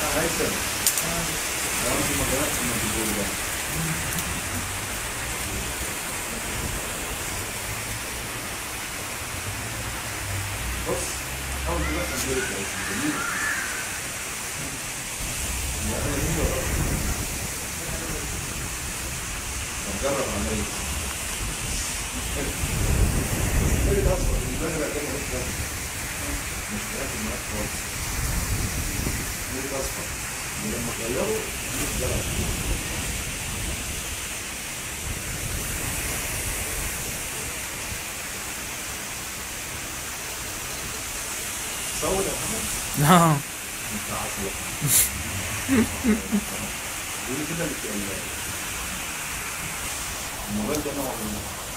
هيثم لو انت ما جربتش ما تقول ده بص حاول تدخل غيرك يا هيثم جميل لا انا جميل طب جرب عمليه خلي ده اصفر الباقي بقى كده مش ده مش مركز معاك خالص خلي ده اصفر ولما تغيره مش ده صور يا محمد نعم انت عسل قولي كده بت- الموبايل ده نوع من